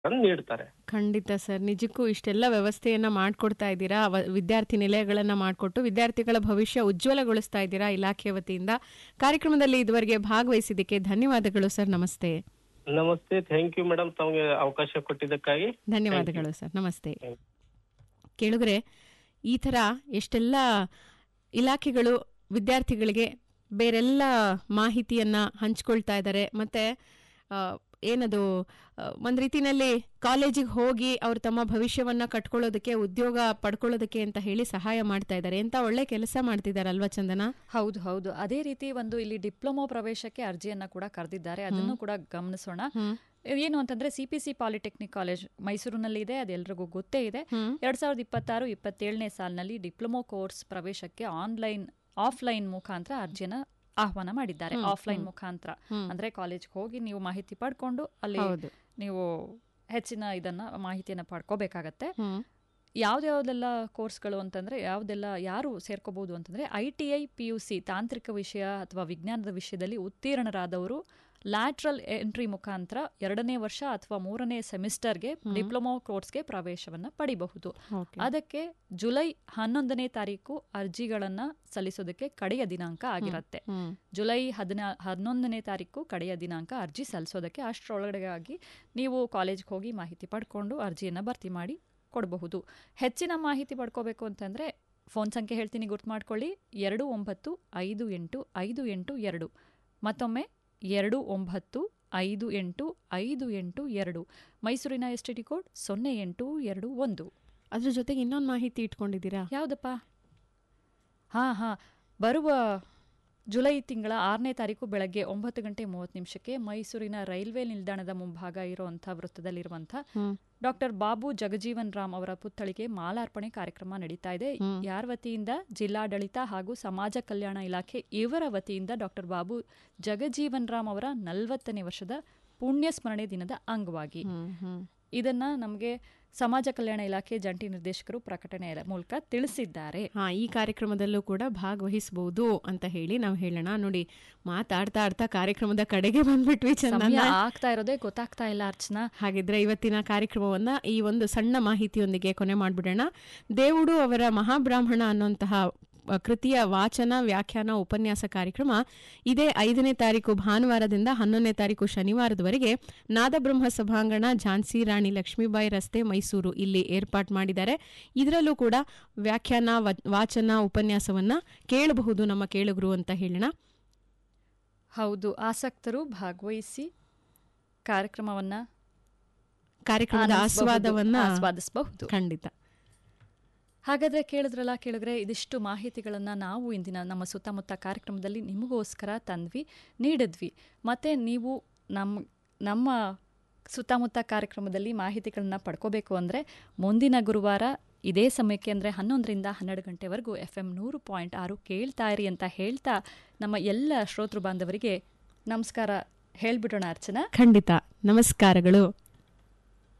ನೀಡ್ತಾರೆ ಖಂಡಿತ ಸರ್ ನಿಜಕ್ಕೂ ಇಷ್ಟೆಲ್ಲ ವ್ಯವಸ್ಥೆಯನ್ನ ಮಾಡ್ಕೊಡ್ತಾ ಇದ್ದೀರಾ ವ- ವಿದ್ಯಾರ್ಥಿ ನಿಲಯಗಳನ್ನ ಮಾಡಿಕೊಟ್ಟು ವಿದ್ಯಾರ್ಥಿಗಳ ಭವಿಷ್ಯ ಉಜ್ವಲಗೊಳಿಸ್ತಾ ಇದ್ದೀರಾ ಇಲಾಖೆ ವತಿಯಿಂದ ಕಾರ್ಯಕ್ರಮದಲ್ಲಿ ಇದುವರೆಗೆ ಭಾಗವಹಿಸಿದ್ದಕ್ಕೆ ಧನ್ಯವಾದಗಳು ಸರ್ ನಮಸ್ತೆ ನಮಸ್ತೆ ಥ್ಯಾಂಕ್ ಯು ಮೇಡಮ್ ತಮಗೆ ಅವಕಾಶ ಕೊಟ್ಟಿದ್ದಕ್ಕಾಗಿ ಧನ್ಯವಾದಗಳು ಸರ್ ನಮಸ್ತೆ ಕೇಳಿದ್ರೆ ಈ ಥರ ಎಷ್ಟೆಲ್ಲ ಇಲಾಖೆಗಳು ವಿದ್ಯಾರ್ಥಿಗಳಿಗೆ ಬೇರೆಲ್ಲ ಮಾಹಿತಿಯನ್ನ ಹಂಚ್ಕೊಳ್ತಾ ಇದ್ದಾರೆ ಮತ್ತೆ ಆ, ಏನದು ಆ, ಒಂದ್ ರೀತಿನಲ್ಲಿ ಕಾಲೇಜಿಗೆ ಹೋಗಿ ಅವ್ರು ತಮ್ಮ ಭವಿಷ್ಯವನ್ನ ಕಟ್ಕೊಳ್ಳೋದಕ್ಕೆ ಉದ್ಯೋಗ ಪಡ್ಕೊಳ್ಳೋದಕ್ಕೆ ಅಂತ ಹೇಳಿ ಸಹಾಯ ಮಾಡ್ತಾ ಇದ್ದಾರೆ ಎಂತ ಒಳ್ಳೆ ಕೆಲಸ ಮಾಡ್ತಿದಾರಲ್ವಾ ಚಂದನ ಹೌದು ಹೌದು ಅದೇ ರೀತಿ ಒಂದು ಇಲ್ಲಿ ಡಿಪ್ಲೊಮೊ ಪ್ರವೇಶಕ್ಕೆ ಅರ್ಜಿಯನ್ನ ಕೂಡ ಕರೆದಿದ್ದಾರೆ ಅದನ್ನು ಕೂಡ ಗಮನಿಸೋಣ ಹ್ಮ್. ಏನು ಅಂತಂದ್ರೆ ಸಿಪಿಸಿ ಪಾಲಿಟೆಕ್ನಿಕ್ ಕಾಲೇಜ್ ಮೈಸೂರಿನಲ್ಲಿ ಇದೆ ಅದೆಲ್ಲರಿಗೂ ಗೊತ್ತೇ ಇದೆ ಹ್ಮ್. ಎರಡ್ ಸಾವಿರದ ಇಪ್ಪತ್ತಾರು ಇಪ್ಪತ್ತೇಳನೇ ಸಾಲಿನಲ್ಲಿ ಡಿಪ್ಲೊಮೊ ಕೋರ್ಸ್ ಪ್ರವೇಶಕ್ಕೆ ಆನ್ಲೈನ್ ಆಫ್ಲೈನ್ ಮುಖಾಂತರ ಅರ್ಜಿಯನ್ನ ಆಹ್ವಾನ ಮಾಡಿದ್ದಾರೆ ಹ್ಮ್, ಆಫ್ಲೈನ್ ಹ್ಮ್. ಮುಖಾಂತರ ಹ್ಮ್. ಅಂದ್ರೆ ಕಾಲೇಜ್ಗೆ ಹೋಗಿ ನೀವು ಮಾಹಿತಿ ಪಡ್ಕೊಂಡು ಅಲ್ಲಿ ಹೌದು ನೀವು ಹೆಚ್ಚಿನ ಇದನ್ನ ಮಾಹಿತಿಯನ್ನ ಪಡ್ಕೋಬೇಕಾಗತ್ತೆ ಹ್ಮ್ ಯಾವ್ದ್ಯಾವ್ದೆಲ್ಲ ಕೋರ್ಸ್ಗಳು ಅಂತಂದ್ರೆ ಯಾವ್ದೆಲ್ಲ ಯಾರು ಸೇರ್ಕೋಬಹುದು ಅಂತಂದ್ರೆ I T I P U C ತಾಂತ್ರಿಕ ವಿಷಯ ಅಥವಾ ವಿಜ್ಞಾನದ ವಿಷಯದಲ್ಲಿ ಉತ್ತೀರ್ಣರಾದವರು ಲ್ಯಾಟ್ರಲ್ ಎಂಟ್ರಿ ಮುಖಾಂತರ ಎರಡನೇ ವರ್ಷ ಅಥವಾ ಮೂರನೇ ಸೆಮಿಸ್ಟರ್ಗೆ ಡಿಪ್ಲೊಮಾ ಕೋರ್ಸ್ಗೆ ಪ್ರವೇಶವನ್ನ ಪಡಿಬಹುದು ಓಕೆ ಅದಕ್ಕೆ ಜುಲೈ ಹನ್ನೊಂದನೇ ತಾರೀಕು ಅರ್ಜಿಗಳನ್ನ ಸಲ್ಲಿಸೋದಕ್ಕೆ ಕಡೆಯ ದಿನಾಂಕ ಆಗಿರತ್ತೆ ಹ್ಮ್ ಜುಲೈ ಹದಿನಾ ಹನ್ನೊಂದನೇ ತಾರೀಕು ಕಡೆಯ ದಿನಾಂಕ ಅರ್ಜಿ ಸಲ್ಲಿಸೋದಕ್ಕೆ ಅಷ್ಟರೊಳಗಡೆಗಾಗಿ ನೀವು ಕಾಲೇಜ್ಗೆ ಹೋಗಿ ಮಾಹಿತಿ ಪಡ್ಕೊಂಡು ಅರ್ಜಿಯನ್ನು ಭರ್ತಿ ಮಾಡಿ ಕೊಡಬಹುದು ಹೆಚ್ಚಿನ ಮಾಹಿತಿ ಪಡ್ಕೋಬೇಕು ಅಂತಂದರೆ ಫೋನ್ ಸಂಖ್ಯೆ ಹೇಳ್ತೀನಿ ಗುರ್ತು ಮಾಡ್ಕೊಳ್ಳಿ ಎರಡು ಒಂಬತ್ತು ಐದು ಎಂಟು ಐದು ಎಂಟು ಎರಡು ಮತ್ತೊಮ್ಮೆ ಎರಡು ಒಂಬತ್ತು ಐದು ಎಂಟು ಐದು ಎಂಟು ಎರಡು ಮೈಸೂರಿನ ಎಸ್ ಟಿ ಡಿ ಕೋಡ್ ಸೊನ್ನೆ ಎಂಟು ಎರಡು ಒಂದು ಅದ್ರ ಜೊತೆಗೆ ಇನ್ನೊಂದು ಮಾಹಿತಿ ಇಟ್ಕೊಂಡಿದ್ದೀರಾ ಯಾವುದಪ್ಪ ಹಾಂ ಹಾಂ ಬರುವ ಜುಲೈ ತಿಂಗಳ ಆರನೇ ತಾರೀಕು ಬೆಳಗ್ಗೆ ಒಂಬತ್ತು ಗಂಟೆ ಮೂವತ್ತು ನಿಮಿಷಕ್ಕೆ ಮೈಸೂರಿನ ರೈಲ್ವೆ ನಿಲ್ದಾಣದ ಮುಂಭಾಗ ಇರುವಂಥ ವೃತ್ತದಲ್ಲಿರುವಂಥ ಹ್ಮ್ ಡಾಕ್ಟರ್ ಬಾಬು ಜಗಜೀವನ್ ರಾಮ್ ಅವರ ಪುತ್ಥಳಿಗೆ ಮಾಲಾರ್ಪಣೆ ಕಾರ್ಯಕ್ರಮ ನಡೀತಾ ಇದೆ ಹ್ಮ್. ಯಾರ ವತಿಯಿಂದ ಜಿಲ್ಲಾಡಳಿತ ಹಾಗೂ ಸಮಾಜ ಕಲ್ಯಾಣ ಇಲಾಖೆ ಇವರ ವತಿಯಿಂದ ಡಾಕ್ಟರ್ ಬಾಬು ಜಗಜೀವನ್ ರಾಮ್ ಅವರ ನಲವತ್ತನೇ ವರ್ಷದ ಪುಣ್ಯ ಸ್ಮರಣೆ ದಿನದ ಅಂಗವಾಗಿ ಹ್ಮ್ ಹ್ಮ್ ಇದನ್ನ ನಮಗೆ ಸಮಾಜ ಕಲ್ಯಾಣ ಇಲಾಖೆ ಜಂಟಿ ನಿರ್ದೇಶಕರು ಪ್ರಕಟಣೆಯ ಮೂಲಕ ತಿಳಿಸಿದ್ದಾರೆ ಹಾ ಈ ಕಾರ್ಯಕ್ರಮದಲ್ಲೂ ಕೂಡ ಭಾಗವಹಿಸಬಹುದು ಅಂತ ಹೇಳಿ ನಾವು ಹೇಳೋಣ ನೋಡಿ ಮಾತಾಡ್ತಾ ಆಡ್ತಾ ಕಾರ್ಯಕ್ರಮದ ಕಡೆಗೆ ಬಂದ್ಬಿಟ್ವಿ ಸಮಯ ಚಂದನ ಆಗ್ತಾ ಇರೋದೇ ಗೊತ್ತಾಗ್ತಾ ಇಲ್ಲ ಅರ್ಚನಾ ಹಾಗಿದ್ರೆ ಇವತ್ತಿನ ಕಾರ್ಯಕ್ರಮವನ್ನ ಈ ಒಂದು ಸಣ್ಣ ಮಾಹಿತಿಯೊಂದಿಗೆ ಕೊನೆ ಮಾಡ್ಬಿಡೋಣ ದೇವುಡು ಅವರ ಮಹಾಬ್ರಾಹ್ಮಣ ಅನ್ನುವಂತಹ ಅ, ಕೃತಿಯ ವಾಚನ ವ್ಯಾಖ್ಯಾನ ಉಪನ್ಯಾಸ ಕಾರ್ಯಕ್ರಮ ಇದೇ ಐದನೇ ತಾರೀಕು ಭಾನುವಾರದಿಂದ ಹನ್ನೊಂದನೇ ತಾರೀಕು ಶನಿವಾರದವರೆಗೆ ನಾದಬ್ರಹ್ಮ ಸಭಾಂಗಣ ಝಾನ್ಸಿ ರಾಣಿ ಲಕ್ಷ್ಮೀಬಾಯಿ ರಸ್ತೆ ಮೈಸೂರು ಇಲ್ಲಿ ಏರ್ಪಾಟ್ ಮಾಡಿದ್ದಾರೆ ಇದರಲ್ಲೂ ಕೂಡ ವ್ಯಾಖ್ಯಾನ ವ- ವಾಚನ ಉಪನ್ಯಾಸವನ್ನ ಕೇಳಬಹುದು ನಮ್ಮ ಕೇಳುಗರು ಅಂತ ಹೇಳೋಣ ಹೌದು ಆಸಕ್ತರು ಭಾಗವಹಿಸಿ ಕಾರ್ಯಕ್ರಮವನ್ನ ಕಾರ್ಯಕ್ರಮದ ಆನಂದಿಸಬಹುದು, ಆಸ್ವಾದವನ್ನ ಆಸ್ವಾದಿಸಬಹುದು ಖಂಡಿತ ಹಾಗಾದ್ರೆ ಕೇಳಿದ್ರಲ್ಲ ಕೇಳಿದ್ರೆ ಇದಿಷ್ಟು ಮಾಹಿತಿಗಳನ್ನ ನಾವು ಇಂದಿನ ನಮ್ಮ ಸುತ್ತಮುತ್ತ ಕಾರ್ಯಕ್ರಮದಲ್ಲಿ ನಿಮಗೋಸ್ಕರ ತಂದ್ವಿ ನೀಡಿದ್ವಿ ಮತ್ತೆ ನೀವು ನಮ್ಮ ನಮ್ಮ ಸುತ್ತಮುತ್ತ ಕಾರ್ಯಕ್ರಮದಲ್ಲಿ ಮಾಹಿತಿಗಳನ್ನ ಪಡ್ಕೋಬೇಕು ಅಂದರೆ ಮುಂದಿನ ಗುರುವಾರ ಇದೇ ಸಮಯಕ್ಕೆ ಅಂದರೆ ಹನ್ನೊಂದರಿಂದ ಹನ್ನೆರಡು ಗಂಟೆವರೆಗೂ ಎಫ್ ಎಂ ನೂರು ಪಾಯಿಂಟ್ ಆರು ಕೇಳ್ತಾ ಇರಿ ಅಂತ ಹೇಳ್ತಾ ನಮ್ಮ ಎಲ್ಲ ಶ್ರೋತೃ ಬಾಂಧವರಿಗೆ ನಮಸ್ಕಾರ ಹೇಳ್ಬಿಡೋಣ ಅರ್ಚನಾ ಖಂಡಿತ ನಮಸ್ಕಾರಗಳು